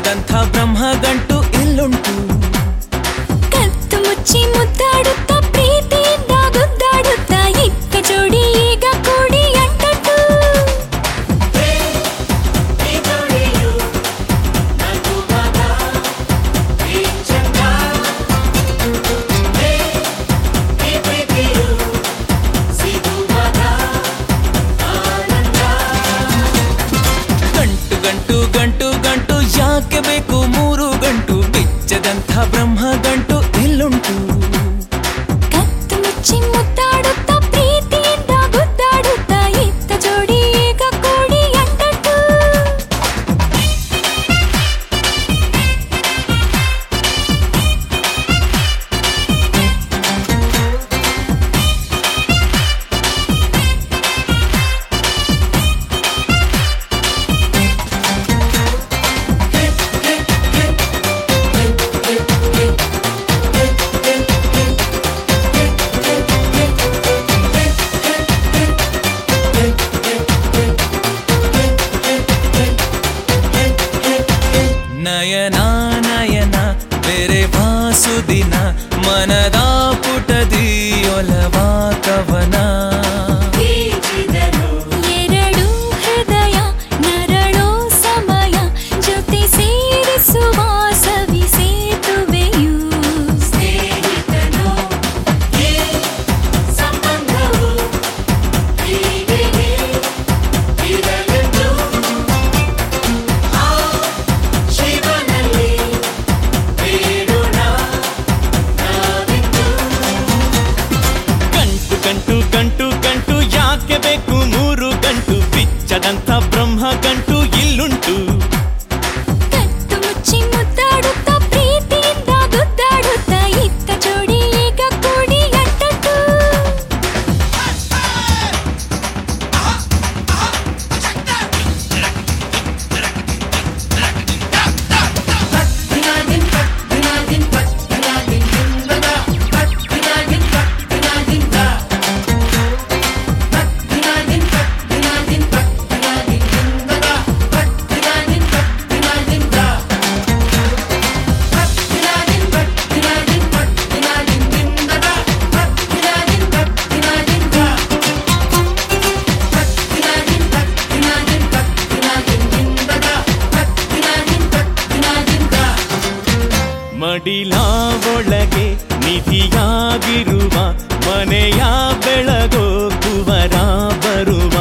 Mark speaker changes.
Speaker 1: ಬಿಚ್ಚದಂಥ ಬ್ರಹ್ಮಗಂಟು ಇಲ್ಲುಂಟು
Speaker 2: ಕತ್ತು ಮುಚ್ಚಿ ಮುದ್ದಾಡುತ್ತ ಪ್ರೀತಿಯಿಂದ ಗುದ್ದಾಡುತ್ತ ಇತ್ತ ಜೋಡಿ ಈಗ ಕೂಡಿ ಅಂಟಟ್ಟು
Speaker 1: ಗಂಟು ಗಂಟು ಗಂಟು ಗಂಟು ಯಾಕೆ ಬೇಕು ಮೂರು ಗಂಟು ಬಿಚ್ಚದಂಥ ಬ್ರಹ್ಮಗಂಟು ಇಲ್ಲುಂಟು
Speaker 2: ಕತ್ತು ಮುಚ್ಚಿ ಮುದ್ದಾಡುತ್ತ ಪ್ರೀತಿಯಿಂದ ಗುದ್ದಾಡುತ್ತ ಇತ್ತ ಜೋಡಿ ಈಗ ಕೂಡಿ ಅಂಟಟ್ಟು
Speaker 1: ನಯನ ನಯನ ಬೇರೆ ವಾಸುದಿನ ಮನದ ಪುಟದಿ ಒಲವ ಕವನ
Speaker 2: ಎರಡು ಹೃದಯ ನರಳೋ ಸಮಯ ಜೊತೆ ಸೇರಿಸುವ ಸವಿ ಸೇತುವೆಯು
Speaker 1: ಗಂಟು ಗಂಟು ಗಂಟು ಗಂಟು ಯಾಕೆ ಬೇಕು ಮೂರು ಗಂಟು ಬಿಚ್ಚದಂಥ ಬ್ರಹ್ಮ ಗಂಟು ಇಲ್ಲುಂಟು
Speaker 2: ಕತ್ತು ಮುಚ್ಚಿ ಮುದ್ದಾಡುತ್ತ ಪ್ರೀತಿಯಿಂದ ಗುದ್ದಾಡುತ್ತ ಇತ್ತ ಜೋಡಿ ಈಗ ಕೂಡಿ ಅಂಟಟ್ಟು
Speaker 1: ಮಡಿಲ ಒಳಗೆ ನಿಧಿಯಾಗಿರುವ ಮನೆಯ ಬೆಳಗೋ ಕುವರ ಬರುವ